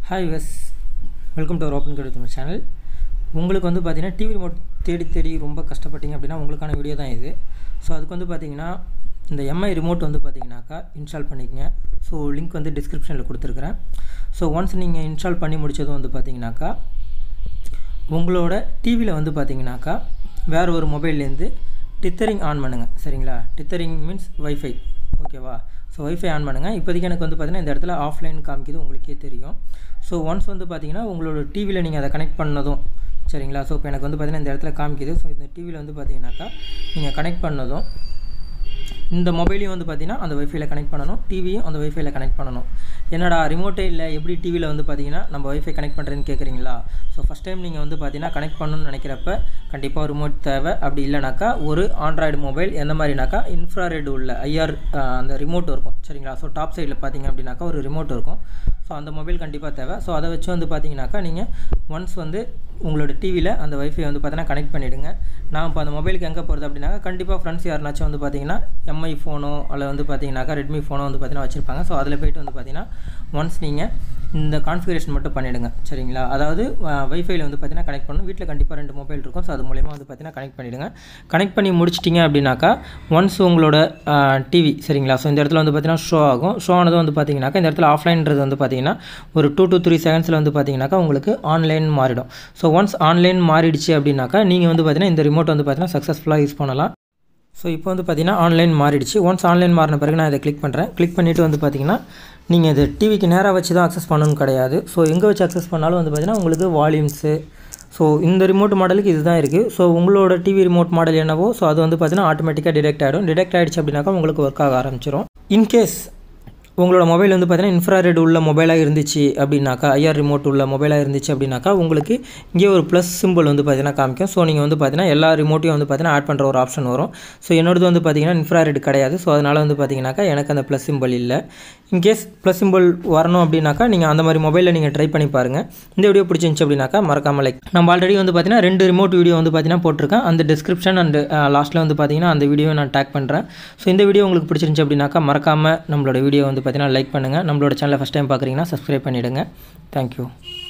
hi வெஸ் welcome to our open கெடுத்து channel உங்களுக்கு வந்து பார்த்தீங்கன்னா டிவி ரிமோட் தேடி தேடி ரொம்ப கஷ்டப்பட்டீங்க அப்படின்னா உங்களுக்கான வீடியோ தான் இது ஸோ அதுக்கு வந்து பார்த்தீங்கன்னா இந்த எம்ஐ ரிமோட் வந்து பார்த்தீங்கன்னாக்கா இன்ஸ்டால் பண்ணிக்கங்க ஸோ லிங்க் வந்து டிஸ்கிரிப்ஷனில் கொடுத்துருக்குறேன் ஸோ ஒன்ஸ் நீங்கள் இன்ஸ்டால் பண்ணி முடிச்சதும் வந்து பார்த்தீங்கன்னாக்கா உங்களோட டிவியில் வந்து பார்த்தீங்கன்னாக்கா வேறு ஒரு மொபைல்லேருந்து டித்தரிங் ஆன் பண்ணுங்கள் சரிங்களா டித்தரிங் மீன்ஸ் வைஃபை ஓகேவா ஸோ வைஃபை ஆன் பண்ணுங்கள் இப்போதைக்கு எனக்கு வந்து பார்த்தீங்கன்னா இந்த இடத்துல ஆஃப்லைன் காமிக்குது உங்களுக்கே தெரியும் ஸோ ஒன்ஸ் வந்து பார்த்தீங்கன்னா உங்களோட டிவியில் நீங்கள் அதை கனெக்ட் பண்ணதும் சரிங்களா ஸோ இப்போ எனக்கு வந்து பார்த்தீங்கன்னா இந்த இடத்துல காமிக்குது ஸோ இந்த டிவியில் வந்து பார்த்தீங்கன்னாக்கா நீங்கள் கனெக்ட் பண்ணதும் இந்த மொபைலையும் வந்து பார்த்தீங்கன்னா அந்த வைஃபைல கனெக்ட் பண்ணணும் டிவியும் அந்த வைஃபைல கனெக்ட் பண்ணணும் என்னடா ரிமோட்டே இல்லை எப்படி டிவியில் வந்து பார்த்தீங்கன்னா நம்ம வைஃபை கனெக்ட் பண்ணுறேன்னு கேட்குறீங்களா ஸோ ஃபஸ்ட் டைம் நீங்கள் வந்து பார்த்தீங்கன்னா கனெக்ட் பண்ணணும்னு நினைக்கிறப்ப கண்டிப்பாக ரிமோட் தேவை அப்படி இல்லைனாக்கா ஒரு ஆண்ட்ராய்டு மொபைல் எந்த மாதிரினாக்கா இன்ஃப்ராரெட் உள்ள ஐஆர் அந்த ரிமோட் இருக்கும் சரிங்களா ஸோ டாப் சைடில் பார்த்தீங்க அப்படின்னாக்கா ஒரு ரிமோட் இருக்கும் ஸோ அந்த மொபைல் கண்டிப்பாக தேவை ஸோ அதை வச்சு வந்து பார்த்தீங்கன்னாக்கா நீங்கள் ஒன்ஸ் வந்து உங்களோட டிவியில் அந்த வைஃபை வந்து பார்த்தீங்கன்னா கனெக்ட் பண்ணிவிடுங்க நான் இப்போ அந்த மொபைலுக்கு எங்கே போகிறது அப்படின்னாக்கா கண்டிப்பாக ஃப்ரெண்ட்ஸ் யாருனாச்சும் வந்து பார்த்தீங்கன்னா எம்ஐ ஃபோனோ அல்லது வந்து பார்த்தீங்கன்னாக்கா ரெட்மி ஃபோனோ வந்து பார்த்தீங்கன்னா வச்சுருப்பாங்க ஸோ அதில் போய்ட்டு வந்து பார்த்தீங்கன்னா ஒன்ஸ் நீங்கள் இந்த கான்ஃபிகரேஷன் மட்டும் பண்ணிவிடுங்க சரிங்களா அதாவது வைஃபைல வந்து பார்த்தீங்கன்னா கனெக்ட் பண்ணணும் வீட்டில் கண்டிப்பாக ரெண்டு மொபைல் இருக்கும் ஸோ அது மூலயமா வந்து பார்த்தீங்கன்னா கனெக்ட் பண்ணிவிடுங்க கனெக்ட் பண்ணி முடிச்சிட்டிங்க அப்படின்னாக்கா ஒன்ஸ் உங்களோட டிவி சரிங்களா ஸோ இந்த இடத்துல வந்து பார்த்தீங்கன்னா ஷோ ஆகும் ஷோ ஆனது வந்து பார்த்தீங்கன்னாக்கா இந்த இடத்துல ஆஃப்லைன்றது வந்து பார்த்தீங்கன்னா ஒரு டூ டு த்ரீ செகண்ட்ஸில் வந்து பார்த்தீங்கன்னாக்கா உங்களுக்கு ஆன்லைன் மாறிடும் ஸோ ஒன்ஸ் ஆன்லைன் மாறிடுச்சு அப்படின்னாக்கா நீங்கள் வந்து பார்த்தீங்கன்னா இந்த ரிமோட் வந்து பார்த்தீங்கன்னா சக்ஸஸ்ஃபுல்லாக யூஸ் பண்ணலாம் ஸோ இப்போ வந்து பார்த்தீங்கன்னா ஆன்லைன் மாறிடுச்சு ஒன்ஸ் ஆன்லைன் மாறின பிறகு நான் இதை கிளிக் பண்ணுறேன் கிளிக் பண்ணிவிட்டு வந்து பார்த்தீங்கன்னா நீங்கள் இது டிவிக்கு நேராக வச்சு தான் அக்சஸ் பண்ணணும் கிடையாது ஸோ எங்கே வச்சு அக்சஸ் பண்ணாலும் வந்து பார்த்தீங்கன்னா உங்களுக்கு வால்யூம்ஸு ஸோ இந்த ரிமோட் மாடலுக்கு இதுதான் இருக்குது ஸோ உங்களோட டிவி ரிமோட் மாடல் என்னவோ ஸோ அது வந்து பார்த்தீங்கன்னா ஆட்டோமேட்டிக்காக டிடெக்ட் ஆகிடும் டிடெக்ட் ஆகிடுச்சு அப்படின்னாக்கா உங்களுக்கு ஒர்க் ஆக ஆரம்பிச்சிடும் இன்கேஸ் உங்களோட மொபைல் வந்து பார்த்தீங்கன்னா இன்ஃப்ராரெட் உள்ள மொபைலாக இருந்துச்சு அப்படின்னாக்கா ஐஆர் ரிமோட் உள்ள மொபைலாக இருந்துச்சு அப்படின்னாக்கா உங்களுக்கு இங்கே ஒரு ப்ளஸ் சிம்பிள் வந்து பார்த்தீங்கன்னா காமிக்கும் ஸோ நீங்கள் வந்து பார்த்தீங்கன்னா எல்லா ரிமோட்டையும் வந்து பார்த்தீங்கன்னா ஆட் பண்ணுற ஒரு ஆப்ஷன் வரும் ஸோ என்னோடது வந்து பார்த்தீங்கன்னா இன்ஃப்ராரெட் கிடையாது ஸோ அதனால் வந்து பார்த்தீங்கன்னாக்கா எனக்கு அந்த ப்ளஸ் சிம்பிள் இல்லை இன்கேஸ் ப்ளஸ் சிம்பிள் வரணும் அப்படின்னாக்கா நீங்கள் அந்த மாதிரி மொபைலில் நீங்கள் ட்ரை பண்ணி பாருங்கள் இந்த வீடியோ பிடிச்சிருந்துச்சு அப்படின்னாக்கா மறக்காமல் லைக் நம்ம ஆல்ரெடி வந்து பார்த்தீங்கன்னா ரெண்டு ரிமோட் வீடியோ வந்து பார்த்தீங்கன்னா போட்டிருக்கேன் அந்த டிஸ்கிரிப்ஷன் அண்ட் லாஸ்ட்டில் வந்து பார்த்தீங்கன்னா அந்த வீடியோ நான் டேக் பண்ணுறேன் ஸோ இந்த வீடியோ உங்களுக்கு பிடிச்சிருந்துச்சு அப்படின்னாக்கா மறக்காமல் நம்மளோட வீடியோ வந்து பார்த்தீங்கன்னா லைக் பண்ணுங்கள் நம்மளோட சேனலை ஃபஸ்ட் டைம் பார்க்குறீங்கன்னா சப்ஸ்கிரைப் பண்ணிவிடுங்க தேங்க்யூ